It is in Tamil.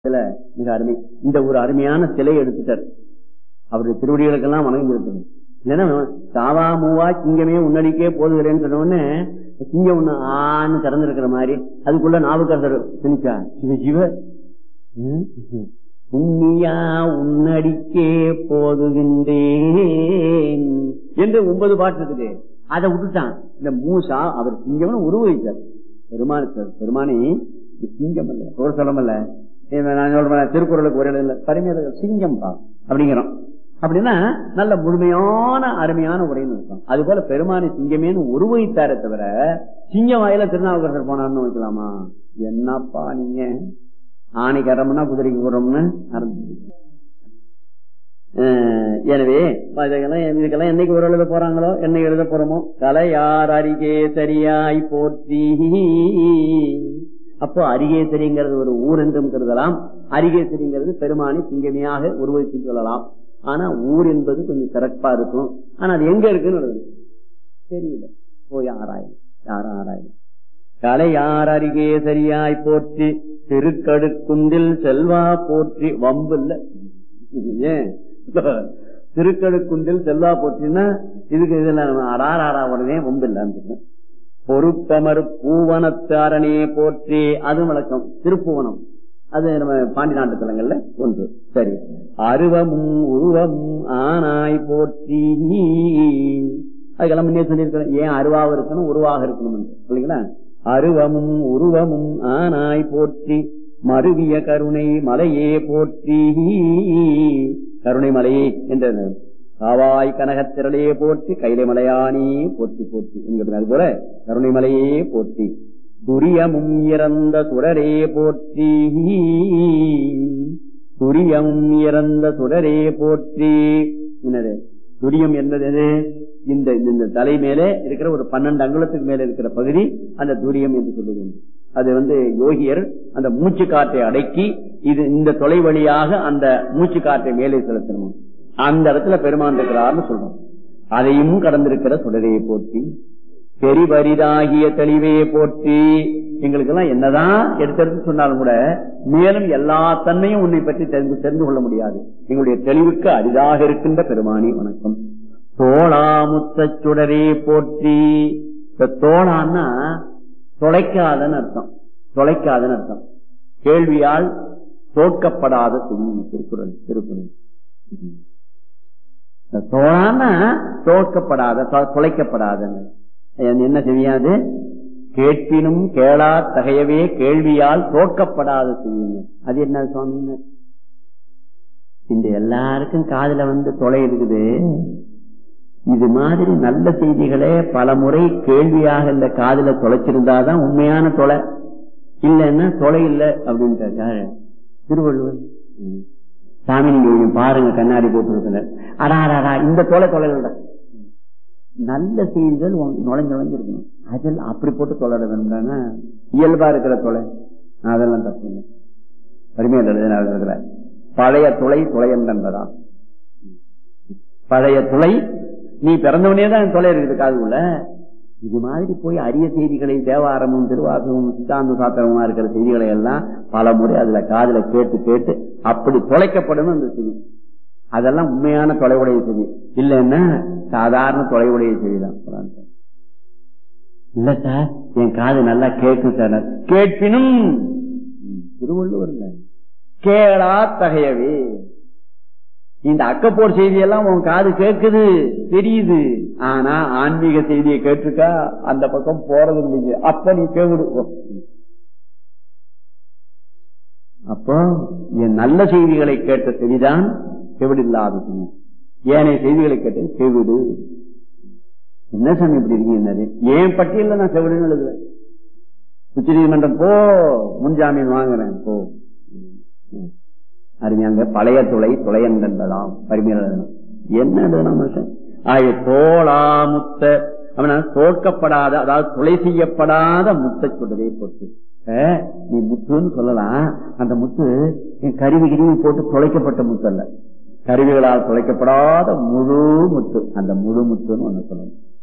இதுல மிக அருமை இந்த ஒரு அருமையான சிலை எடுத்துட்டார் அவருடைய திருவடிகளுக்கெல்லாம் வணங்கி இருக்குது இல்லைன்னா தாவா மூவா சிங்கமே உன்னடிக்கே போதுகிறேன்னு சொன்ன உடனே சிங்கம் ஒண்ணு ஆன்னு திறந்திருக்கிற மாதிரி அதுக்குள்ள நாவுக்கரசர் திணிச்சா சிவ சிவ ம், உன்னியா உன்னடிக்கே போதுகின்றேன் என்று ஒன்பது பாட்டு இருக்குது அதை விட்டுட்டான் இந்த மூசா அவர் சிங்கம்னு உருவகித்தார் பெருமான பெருமானி இது சிங்கம் இல்ல ஒரு சொல்லமல்ல இவன் நான் சொல்றேன் திருக்குறளுக்கு ஒரு இல்ல பரிமையில சிங்கம் பா அப்படிங்கிறோம் அப்படின்னா நல்ல முழுமையான அருமையான உரைன்னு இருக்கும் அது போல பெருமானி சிங்கமேன்னு உருவகித்தாரே தவிர சிங்கம் வாயில திருநாவுக்கரசர் போனான்னு வைக்கலாமா என்னப்பா நீங்க ஆணைக்கு அறம்னா குதிரைக்கு போறோம்னு ஆரம்பிச்சு அஹ் எனவே இதெல்லாம் இதுக்கெல்லாம் என்னைக்கு ஒரு எழுத போறாங்களோ என்னைக்கு எழுத போறோமோ கலை யார் அருகே சரியாய் போற்றி அப்போ அருகே சரிங்கிறது ஒரு ஊர் என்றும் கருதலாம் அருகே சரிங்கிறது பெருமானி சிங்கமையாக உருவகித்து சொல்லலாம் ஆனா ஊர் என்பது கொஞ்சம் சிறப்பா இருக்கும் ஆனா அது எங்க இருக்குன்னு எழுதணும். தெரியல போய் ஆராயும் யாரும் ஆராயும் கலை யார் அருகே சரியாய் போற்றி திருக்கடுக்குந்தில் செல்வா போற்றி வம்பு இல்ல ஏன் திருக்கடுக்குந்தில் செல்வா போற்றின்னா இதுக்கு இதுல நம்ம அடார் ஆறா உடனே வம்பு இல்லான்னு பொறுப்பமர் பூவனத்தாரனே போற்றி அதுவும் விளக்கம் திருப்புவனம் அது நம்ம பாண்டி நாட்டு தலங்கள்ல ஒன்று சரி அருவமும் உருவமும் ஆனாய் போற்றி அதுக்கெல்லாம் முன்னே சொல்லியிருக்கிறேன் ஏன் அருவாக இருக்கணும் உருவாக இருக்கணும் இல்லைங்களா அருவமும் உருவமும் ஆனாய் போற்றி மருவிய கருணை மலையே போற்றி கருணை மலையே என்றது காவாய் கனகத்திரளே போற்றி கைலை மலையானே போற்றி போற்றி என்கிறது அது போல கருணை மலையே போற்றி துரியமும் இறந்த சுடரே போற்றி துரியமும் இறந்த சுடரே போற்றி என்னது துரியம் என்பது எது? இந்த இந்த தலை மேலே இருக்கிற ஒரு பன்னெண்டு அங்குலத்துக்கு மேல இருக்கிற பகுதி அந்த துரியம் என்று சொல்லுவோம் அது வந்து யோகியர் அந்த மூச்சு காற்றை அடக்கி இது இந்த தொலை வழியாக அந்த மூச்சு காற்றை மேலே செலுத்தணும் அந்த இடத்துல பெருமான் இருக்கிறார்னு சொல்றோம் அதையும் கடந்திருக்கிற சுடரையை போற்றி பெரிவரிதாகிய தெளிவே போற்றி எங்களுக்கு எல்லாம் என்னதான் எடுத்தெடுத்து சொன்னாலும் கூட மேலும் எல்லா தன்மையும் உன்னை பற்றி தெரிந்து தெரிந்து கொள்ள முடியாது எங்களுடைய தெளிவுக்கு அரிதாக இருக்கின்ற பெருமானி வணக்கம் தோளாமுத்த சுடரே போற்றி இந்த தோளான்னா தொலைக்காதன்னு அர்த்தம் தொலைக்காதன்னு அர்த்தம் கேள்வியால் தோற்கப்படாத துணி திருக்குறள் திருக்குறள் இந்த தோளான்னா தோற்கப்படாத தொ- தொலைக்கப்படாதன்னு அது என்ன செய்யாது கேட்பினும் கேளா தகையவே கேள்வியால் தோற்கப்படாத செய்யுங்க அது என்ன சுவாமி இந்த எல்லாருக்கும் காதுல வந்து தொலை இருக்குது இது மாதிரி நல்ல செய்திகளே பல முறை கேள்வியாக இந்த காதுல தொலைச்சிருந்தாதான் உண்மையான தொலை இல்லைன்னா தொலை இல்லை அப்படின்ட்டு திருவள்ளுவர் ம். சாமி நீங்க கொஞ்சம் பாருங்க கண்ணாடி போட்டு அடா அடா இந்த தொலை தொலைகள் நல்ல செய்திகள் உன் நுழைஞ்சு நுழைஞ்சிருக்கணும் அதில் அப்படி போட்டு தொலைட வேணும்னா இயல்பா இருக்கிற தொலை அதெல்லாம் தப்பு இல்லை வறுமையில் எழுதின பழைய துளை துளையன்றதா பழைய துளை நீ பிறந்தவனே தான் தொலை இருக்குது காதுக்குள்ள இது மாதிரி போய் அரிய செய்திகளை தேவாரமும் திருவாசகமும் சித்தாந்த சாத்திரமா இருக்கிற செய்திகளை எல்லாம் பல முறை அதுல காதுல கேட்டு கேட்டு அப்படி தொலைக்கப்படணும் அந்த செய்தி அதெல்லாம் உண்மையான தொலைவுடைய செய்தி இல்லைன்னா சாதாரண தொலைவுடைய செய்தி தான் இல்ல சார் என் காது நல்லா கேட்கும் சார் கேட்பினும் திருவள்ளுவர் கேளா தகையவே இந்த அக்கப்போர் செய்தியெல்லாம் உன் காது கேட்குது தெரியுது ஆனா ஆன்மீக செய்தியை கேட்டிருக்கா அந்த பக்கம் போறது இல்லைங்க அப்ப நீ கேடு அப்போ என் நல்ல செய்திகளை கேட்ட செவிதான் செவிடில்லாத செவி ஏனைய செய்திகளை கேட்டது செவிடு என்ன சாமி இப்படி இருக்கீங்க ஏன் பட்டியல நான் செவிடுன்னு எழுதுவேன் உச்ச நீதிமன்றம் போ முன்ஜாமீன் வாங்குறேன் போ அருமையாங்க பழைய துளை துளையன்றதாம் பரிமையில் என்ன எழுதணும் மனுஷன் ஆய தோளாமுத்த அவன தோற்கப்படாத அதாவது துளை செய்யப்படாத முத்தை சொல்றதே போட்டு அஹ், நீ முத்துன்னு சொல்லலாம் அந்த முத்து என் கருவி கிருவி போட்டு துளைக்கப்பட்ட முத்து அல்ல கருவிகளால் துளைக்கப்படாத முழு முத்து அந்த முழு முத்துன்னு ஒண்ணு சொல்லணும்